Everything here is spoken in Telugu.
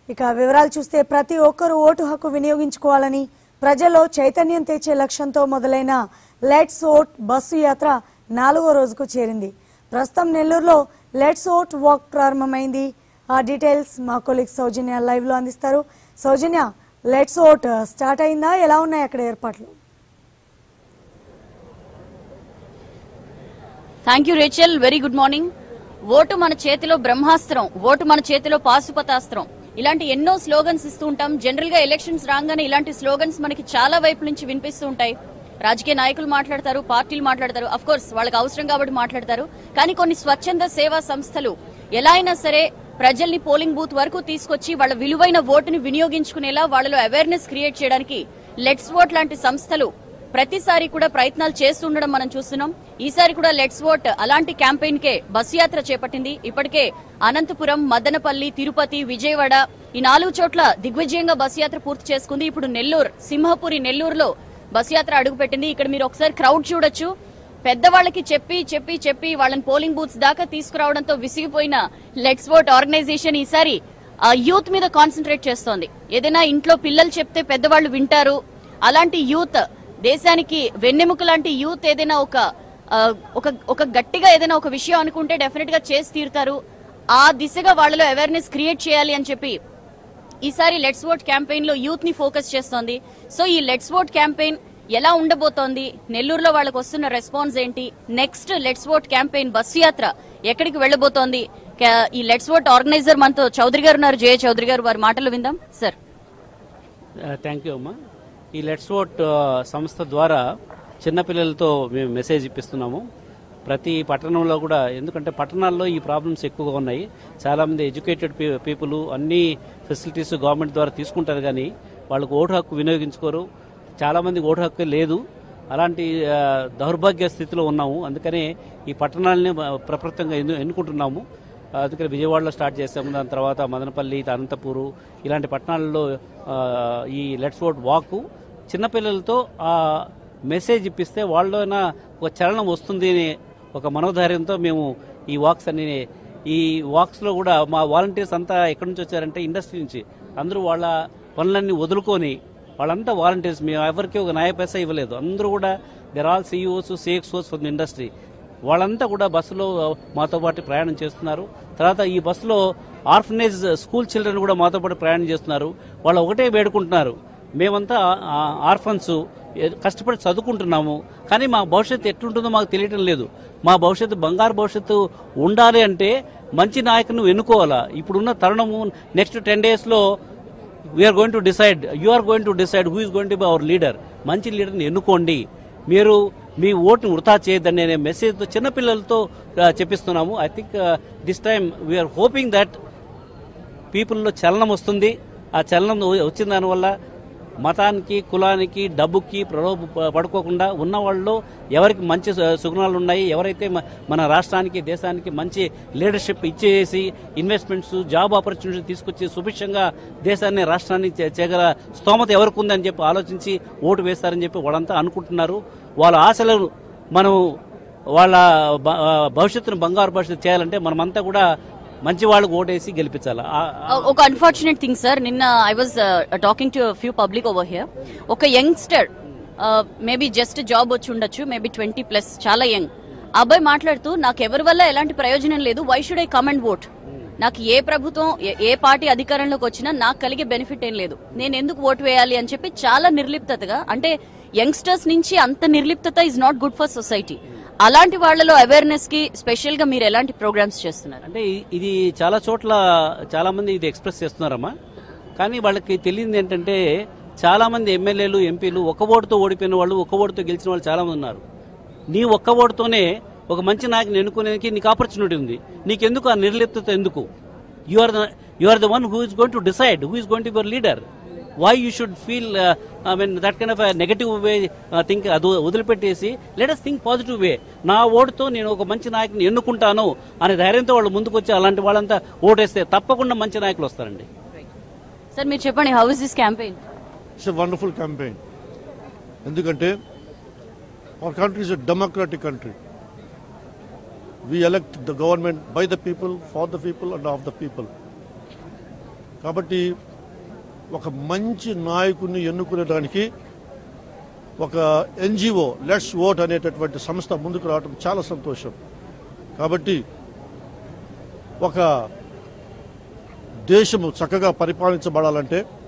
ఇక వివరాలు చూస్తే ప్రతి ఒక్కరూ ఓటు హక్కు వినియోగించుకోవాలని ప్రజల్లో చైతన్యం తెచ్చే లక్ష్యంతో మొదలైన లెట్స్ ఓట్ బస్సు యాత్ర నాలుగో రోజుకు చేరింది ప్రస్తుతం నెల్లూరులో లెట్స్ ఓట్ వాక్ ప్రారంభమైంది ఆ డీటెయిల్స్ మా కొలీగ్ సౌజన్య లైవ్లో అందిస్తారు సౌజన్య లెట్స్ ఓట్ స్టార్ట్ అయిందా ఎలా ఉన్నాయి అక్కడ ఏర్పాట్లు thank you Rachel very good morning vote మన చేతిలో బ్రహ్మాస్త్రం ఓటు మన చేతిలో పాశుపతాస్త్రం ఇలాంటి ఎన్నో స్లోగన్స్ ఇస్తూ ఉంటాం జనరల్ గా ఎలక్షన్స్ రాగానే ఇలాంటి స్లోగన్స్ మనకి చాలా వైపు నుంచి వినిపిస్తూ ఉంటాయి రాజకీయ నాయకులు మాట్లాడతారు పార్టీలు మాట్లాడతారు అఫ్ కోర్స్ వాళ్ళకి అవసరం కాబట్టి మాట్లాడతారు కానీ కొన్ని స్వచ్ఛంద సేవా సంస్థలు ఎలా అయినా సరే ప్రజల్ని పోలింగ్ బూత్ వరకు తీసుకొచ్చి వాళ్ళ విలువైన ఓటుని వినియోగించుకునేలా వాళ్ళలో అవేర్నెస్ క్రియేట్ చేయడానికి లెట్స్ ఓట్ లాంటి సంస్థలు ప్రతిసారి కూడా ప్రయత్నాలు చేస్తుండడం మనం చూస్తున్నాం ఈసారి కూడా లెట్స్ ఓట్ అలాంటి క్యాంపెయిన్ కే బస్సు యాత్ర చేపట్టింది ఇప్పటికే అనంతపురం మదనపల్లి తిరుపతి విజయవాడ ఈ నాలుగు చోట్ల దిగ్విజయంగా బస్సు యాత్ర పూర్తి చేసుకుంది ఇప్పుడు నెల్లూరు సింహపురి నెల్లూరులో బస్సు యాత్ర అడుగుపెట్టింది ఇక్కడ మీరు ఒకసారి క్రౌడ్ చూడొచ్చు పెద్దవాళ్ళకి చెప్పి చెప్పి చెప్పి వాళ్ళని పోలింగ్ బూత్స్ దాకా తీసుకురావడంతో విసిగిపోయిన లెట్స్ ఓట్ ఆర్గనైజేషన్ ఈసారి ఆ యూత్ మీద కాన్సన్ట్రేట్ చేస్తోంది ఏదైనా ఇంట్లో పిల్లలు చెప్తే పెద్దవాళ్ళు వింటారు అలాంటి యూత్ దేశానికి వెన్నెముక లాంటి యూత్ ఏదైనా ఒక ఆ, ఒక ఒక గట్టిగా ఏదైనా ఒక విషయం అనుకుంటే డెఫినెట్ గా చేసి తీరుతారు ఆ దిశగా వాళ్ళలో అవేర్నెస్ క్రియేట్ చేయాలి అని చెప్పి ఈసారి లెట్స్ ఓట్ క్యాంపెయిన్ లో యూత్ ని ఫోకస్ చేస్తోంది సో ఈ లెట్స్ ఓట్ క్యాంపెయిన్ ఎలా ఉండబోతోంది నెల్లూరులో వాళ్ళకి వస్తున్న రెస్పాన్స్ ఏంటి next let's vote campaign bus యాత్ర ఎక్కడికి వెళ్ళబోతోంది క- ఈ లెట్స్ ఓట్ ఆర్గనైజర్ మనతో చౌదరి గారు ఉన్నారు జయ చౌదరి గారు వారి మాటలు విందాం సార్ థ్యాంక్ యూ అమ్మా ఈ లెట్స్ ఓట్ ఆ, సంస్థ ద్వారా చిన్నపిల్లలతో మేము మెసేజ్ ఇప్పిస్తున్నాము ప్రతి పట్టణంలో కూడా ఎందుకంటే పట్టణాల్లో ఈ ప్రాబ్లమ్స్ ఎక్కువగా ఉన్నాయి చాలామంది ఎడ్యుకేటెడ్ పీపుల్ అన్ని ఫెసిలిటీస్ గవర్నమెంట్ ద్వారా తీసుకుంటారు కానీ వాళ్ళకు ఓటు హక్కు వినియోగించుకోరు చాలామంది ఓటు హక్కు లేదు అలాంటి ఆ, దౌర్భాగ్య స్థితిలో ఉన్నాము అందుకనే ఈ పట్టణాలని ఆ, ప్రప్రథమంగా ఎన్ను ఎన్నుకుంటున్నాము అందుకని విజయవాడలో స్టార్ట్ చేసాము దాని తర్వాత మదనపల్లి అనంతపూరు ఇలాంటి పట్టణాలలో ఆ, ఈ లెట్స్ ఓట్ వాక్ చిన్నపిల్లలతో ఆ మెసేజ్ ఇప్పిస్తే వాళ్ళైనా ఒక చలనం వస్తుంది అనే ఒక మనోధైర్యంతో మేము ఈ వాక్స్ అన్ని ఈ వాక్స్ లో కూడా మా వాలంటీర్స్ అంతా ఎక్కడి నుంచి వచ్చారంటే ఇండస్ట్రీ నుంచి అందరూ వాళ్ళ పనులన్నీ వదులుకొని వాళ్ళంతా వాలంటీర్స్ మేము ఎవరికి ఒక న్యాయ పైసా ఇవ్వలేదు అందరూ కూడా there all CEOs CXOs from industry వాళ్ళంతా కూడా బస్సులో మాతో పాటు ప్రయాణం చేస్తున్నారు తర్వాత ఈ బస్సులో ఆర్ఫనేజ్ స్కూల్ చిల్డ్రన్ కూడా మాతో పాటు ప్రయాణం చేస్తున్నారు వాళ్ళు ఒకటే వేడుకుంటున్నారు మేమంతా ఆర్ఫన్స్ కష్టపడి చదువుకుంటున్నాము కానీ మా భవిష్యత్తు ఎట్లుంటుందో మాకు తెలియటం లేదు మా భవిష్యత్తు బంగారు భవిష్యత్తు ఉండాలి అంటే మంచి నాయకుని ఎన్నుకోవాలా ఇప్పుడున్న తరుణము నెక్స్ట్ టెన్ డేస్లో we are going to decide you are going to decide who is going to be our leader మంచి లీడర్ని ఎన్నుకోండి మీరు మీ ఓటును వృధా చేయొద్దని అనే మెసేజ్తో చిన్నపిల్లలతో ఆ, చెప్పిస్తున్నాము I think this time we are hoping that పీపుల్లో చలనం వస్తుంది ఆ చలనం వచ్చిన దానివల్ల మతానికి కులానికి డబ్బుకి ప్రలోభ ప- పడుకోకుండా ఉన్న వాళ్ళు ఎవరికి మంచి సు- సుగుణాలు ఉన్నాయి ఎవరైతే మ- మన రాష్ట్రానికి దేశానికి మంచి లీడర్షిప్ ఇచ్చేసి ఇన్వెస్ట్మెంట్స్ జాబ్ ఆపర్చునిటీ తీసుకొచ్చి సుభిక్షంగా దేశాన్ని రాష్ట్రాన్ని చే- చేయగల స్తోమత ఎవరికి ఉందని చెప్పి ఆలోచించి ఓటు వేస్తారని చెప్పి వాళ్ళంతా అనుకుంటున్నారు వాళ్ళ ఆశలను మనం వాళ్ళ బ- భవిష్యత్తును బంగారు భవిష్యత్తు చేయాలంటే మనమంతా కూడా మంచి వాళ్ళకు ఓటేసి గెలిపించాలి ఆ- ఆ- ఒక అన్ఫార్చునేట్ థింగ్ సార్ నిన్న I was talking to few public over here ఒక యంగ్స్టర్ మేబీ జస్ట్ జాబ్ వచ్చి ఉండొచ్చు మేబీ ట్వంటీ ప్లస్ చాలా యంగ్ అబ్బాయి మాట్లాడుతూ నాకు ఎవరి వల్ల ఎలాంటి ప్రయోజనం లేదు why should I come and vote నాకు ఏ ప్రభుత్వం ఏ- ఏ పార్టీ అధికారంలోకి వచ్చినా నాకు కలిగే బెనిఫిట్ ఏం లేదు నేను ఎందుకు ఓటు వేయాలి అని చెప్పి చాలా నిర్లిప్తతగా అంటే యంగ్స్టర్స్ నుంచి అంత నిర్లిప్తత is not good for society అలాంటి వాళ్ళలో అవేర్నెస్ కి స్పెషల్ గా మీరు ఎలాంటి ప్రోగ్రామ్స్ చేస్తున్నారు అంటే ఇ- ఇది చాలా చోట్ల చాలా మంది ఇది ఎక్స్ప్రెస్ చేస్తున్నారమ్మా కానీ వాళ్ళకి తెలియదు ఏంటంటే చాలా మంది ఎమ్మెల్యేలు ఎంపీలు ఒక ఓటుతో ఓడిపోయిన వాళ్ళు ఒక ఓటుతో గెలిచిన వాళ్ళు చాలా మంది ఉన్నారు నీ ఒక్క ఓటుతోనే ఒక మంచి నాయకుని ఎన్నుకునేందుకు నీకు ఆపర్చునిటీ ఉంది నీకెందుకు ఆ నిర్లిప్తత ఎందుకు you are the you are the one who is going to decide who is going to your leader why you should feel I mean that kind of negative way think అది వదిలిపెట్టేసి లెటస్ థింక్ పాజిటివ్ వే నా ఓటుతో నేను ఒక మంచి నాయకుని ఎన్నుకుంటాను అనే ధైర్యంతో వాళ్ళు ముందుకు వచ్చి అలాంటి వాళ్ళంతా ఓటేస్తే తప్పకుండా మంచి నాయకులు వస్తారండి సార్ మీరు చెప్పండి how is this campaign it's a wonderful campaign ఎందుకంటే our country is a democratic country we elect the government by the people for the people and of the people కాబట్టి ఒక మంచి నాయకుడిని ఎన్నుకునేదానికి ఒక ఎన్జిఓ లెట్స్ ఓట్ అనేటటువంటి సంస్థ ముందుకు రావడం చాలా సంతోషం కాబట్టి ఒక దేశము చక్కగా పరిపాలించబడాలంటే